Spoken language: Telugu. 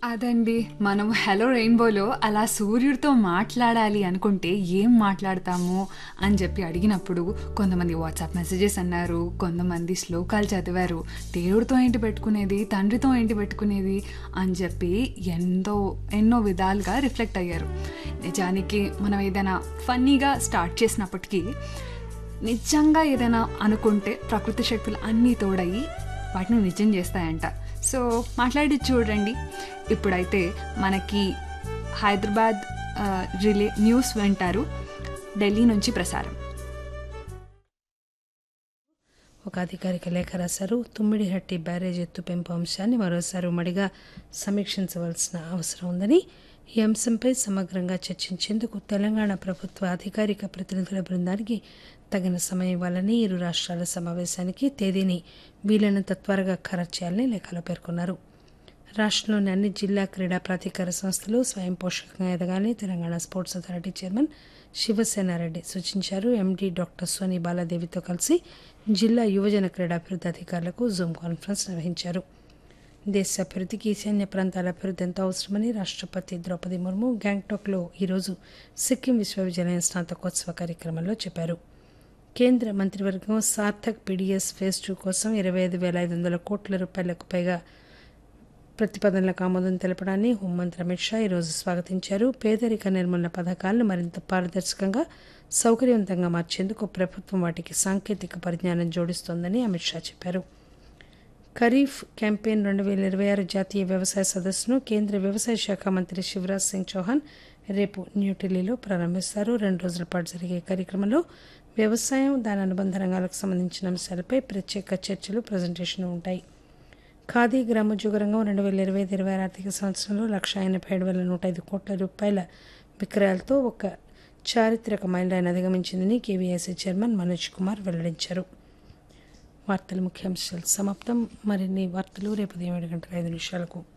అదండి మనం హలో రెయిన్బోలో అలా సూర్యుడితో మాట్లాడాలి అనుకుంటే ఏం మాట్లాడతాము అని చెప్పి అడిగినప్పుడు కొంతమంది వాట్సాప్ మెసేజెస్ అన్నారు కొంతమంది శ్లోకాలు చదివారు దేవుడితో ఏంటి పెట్టుకునేది తండ్రితో ఏంటి పెట్టుకునేది అని చెప్పి ఎంతో ఎన్నో విధాలుగా రిఫ్లెక్ట్ అయ్యారు నిజానికి మనం ఏదైనా ఫన్నీగా స్టార్ట్ చేసినప్పటికీ నిజంగా ఏదైనా అనుకుంటే ప్రకృతి శక్తులు అన్నీ తోడయి వాటిని నిజం చేస్తాయంట సో మాట్లాడి చూడండి ఇప్పుడైతే మనకి హైదరాబాద్ ఆ, రిలే న్యూస్ వింటారు ఢిల్లీ నుంచి ప్రసారం ఒక అధికారిక లేఖ రాశారు తుమ్మిడిహట్టి బ్యారేజ్ ఎత్తు పెంపు అంశాన్ని మరోసారి ఉమ్మడిగా సమీక్షించవలసిన అవసరం ఉందని ఈ అంశంపై సమగ్రంగా చర్చించేందుకు తెలంగాణ ప్రభుత్వ అధికారిక ప్రతినిధుల బృందానికి తగిన సమయం ఇవ్వాలని ఇరు రాష్ట్రాల సమావేశానికి తేదీని వీలైనంత త్వరగా ఖరారు చేయాలని లేఖలో పేర్కొన్నారు రాష్ట్రంలోని అన్ని జిల్లా క్రీడా ప్రాధికార సంస్థలు స్వయం పోషకంగా ఎదగాలని Telangana sports authority chairman Shivasena Reddy సూచించారు ఎండీ డాక్టర్ సోని బాలాదేవితో కలిసి జిల్లా యువజన క్రీడాభివృద్ధి అధికారులకు జూమ్ కాన్ఫరెన్స్ నిర్వహించారు దేశ అభివృద్ధికి ఈశాన్య ప్రాంతాల అభివృద్ధి ఎంతో అవసరమని రాష్ట్రపతి ద్రౌపది ముర్ము గ్యాంగ్టాక్లో ఈరోజు సిక్కిం విశ్వవిద్యాలయం స్నాతకోత్సవ కార్యక్రమంలో చెప్పారు కేంద్ర మంత్రివర్గం సార్థక్ పీడీఎస్ ఫేజ్ టూ కోసం ఇరవై ఐదు వేల ఐదు వందల కోట్ల రూపాయలకు పైగా ప్రతిపాదనలకు ఆమోదం తెలపడాన్ని హోంమంత్రి అమిత్ షా ఈరోజు స్వాగతించారు పేదరిక నిర్మూలన పథకాలను మరింత పారదర్శకంగా సౌకర్యవంతంగా మార్చేందుకు ప్రభుత్వం వాటికి సాంకేతిక పరిజ్ఞానం జోడిస్తోందని అమిత్ షా చెప్పారు ఖరీఫ్ క్యాంపెయిన్ రెండు వేల ఇరవై ఆరు జాతీయ వ్యవసాయ సదస్సును కేంద్ర వ్యవసాయ శాఖ మంత్రి శివరాజ్ సింగ్ చౌహాన్ రేపు న్యూఢిల్లీలో ప్రారంభిస్తారు రెండు రోజుల పాటు జరిగే ఈ కార్యక్రమంలో వ్యవసాయం దాని అనుబంధ రంగాలకు సంబంధించిన అంశాలపై ప్రత్యేక చర్చలు ప్రజెంటేషన్ ఉంటాయి ఖాదీ గ్రామోద్యోగ రంగం రెండు వేల ఇరవై ఐదు ఇరవై ఆరు ఆర్థిక సంవత్సరంలో లక్ష ఎనభై ఏడు వేల నూట ఐదు కోట్ల రూపాయల విక్రయాలతో ఒక చారిత్రక మైలురాయిని అధిగమించిందని కేవీఐసీ చైర్మన్ మనోజ్ కుమార్ వెల్లడించారు వార్తల ముఖ్యాంశాలు సమాప్తం మరిన్ని వార్తలు రేపు ఉదయం ఏడు గంటల ఐదు నిమిషాలకు